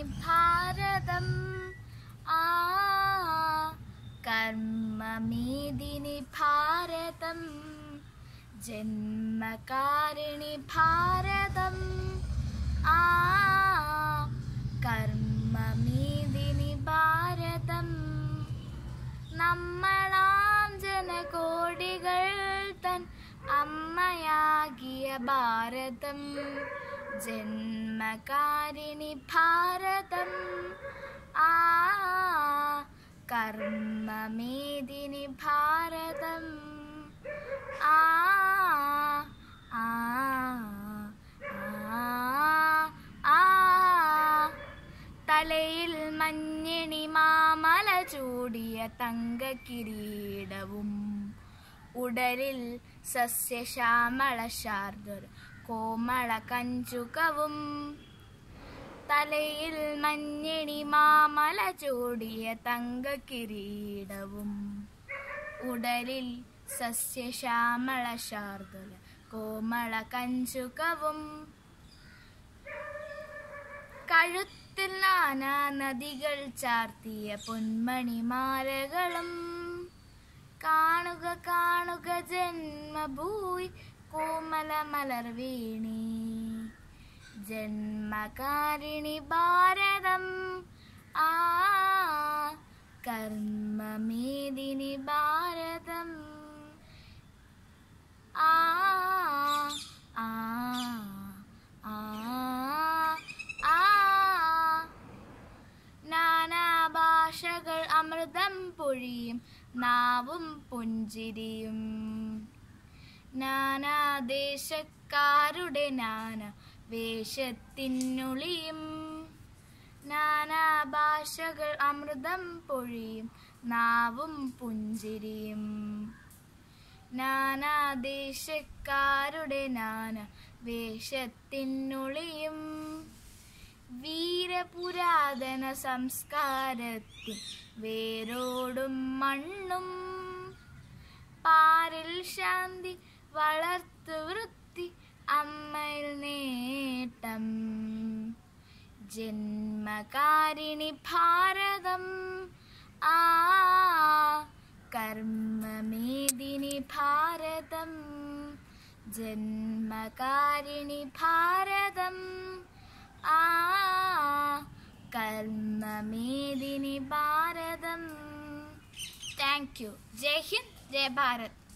ഭാരതം ആ കർമ്മമേദിനി ഭാരതം ജന്മകാരിണി ഭാരതം ആ കർമ്മമേദിനി ഭാരതം നമ്മളാം ജനകോടികൾ തൻ അമ്മയാകിയ ഭാരതം ജന്മകാരിണി ഭാരതം ആ കർമ്മമേദിനി ഭാരതം ആ ആ ആ ആ തലയിൽ മഞ്ഞിണി മാമല ചൂടിയ തങ്ക കിരീടവും ഉടലിൽ സസ്യശ്യാമള ശാർദർ കോമള കഞ്ചുകവും തലയിൽ മഞ്ഞിണി മാമല ചൂടിയ തങ്ക കിരീടവും ഉടലിൽ സസ്യശ്യാമള ശാർദുല കോമള കഞ്ചുകവും കഴുത്തിൽ നാനാ നദികൾ ചാർത്തിയ പൊന്മണിമാലകളും കാണുക കാണുക ജന്മഭൂയി കോമല മലർവേണി ജന്മകാരിണി ഭാരതം ആ കർമ്മമേദിനി ഭാരതം ആ ആ ആ ആ നാനാഭാഷകൾ അമൃതം പൊഴിയും നാവും പുഞ്ചിരിയും നാനാദേശക്കാരുടെ നാന വേഷത്തിനുളിയും നാനാഭാഷകൾ അമൃതം പൊഴിയും നാവും പുഞ്ചിരിയും നാനാദേശക്കാരുടെ നാന വേഷത്തിനുളിയും വീരപുരാതന സംസ്കാരത്തിൽ വേരോടും മണ്ണും പാരിൽ ശാന്തി വളർത്തു വൃത്തി അമ്മയിൽ നേട്ടം ജന്മകാരിണി ഭാരതം ആ കർമ്മമേദിനി ഭാരതം ജന്മകാരിണി ഭാരതം ആ കർമ്മമേദിനി ഭാരതം താങ്ക് യു ജയ് ഹിന്ദ് ജയ് ഭാരത്